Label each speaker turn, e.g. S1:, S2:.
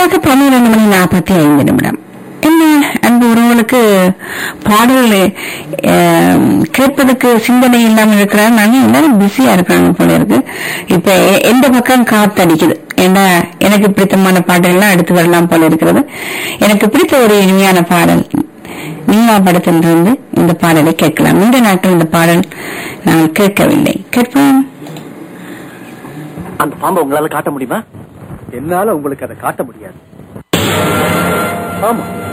S1: சரியாக பன்னிரண்டு மணி நாற்பத்தி ஐந்து நிமிடம் என்ன அன்பு உறவுகளுக்கு பாடல் அஹ், கேட்பதற்கு சிந்தனை இல்லாமல் இருக்கிறாங்க நாங்க எல்லாரும் பிஸியா இருக்கிறாங்க போல இருக்கு இப்ப எ- எந்த பக்கம் காத்தடிக்குது ஏன்னா எனக்கு பிடித்தமான பாடல்லாம் எடுத்து வரலாம் போல இருக்கிறது எனக்கு பிடித்த ஒரு இனிமையான பாடல் நீலா படத்திலிருந்து இந்த பாடலை கேட்கலாம் இந்த நாட்கள் இந்த பாடல் நான் கேட்கவில்லை கேட்போம்
S2: அந்த பாம்பை உங்களால காட்ட முடியுமா என்னால உங்களுக்கு அதை காட்ட முடியாது ஆமா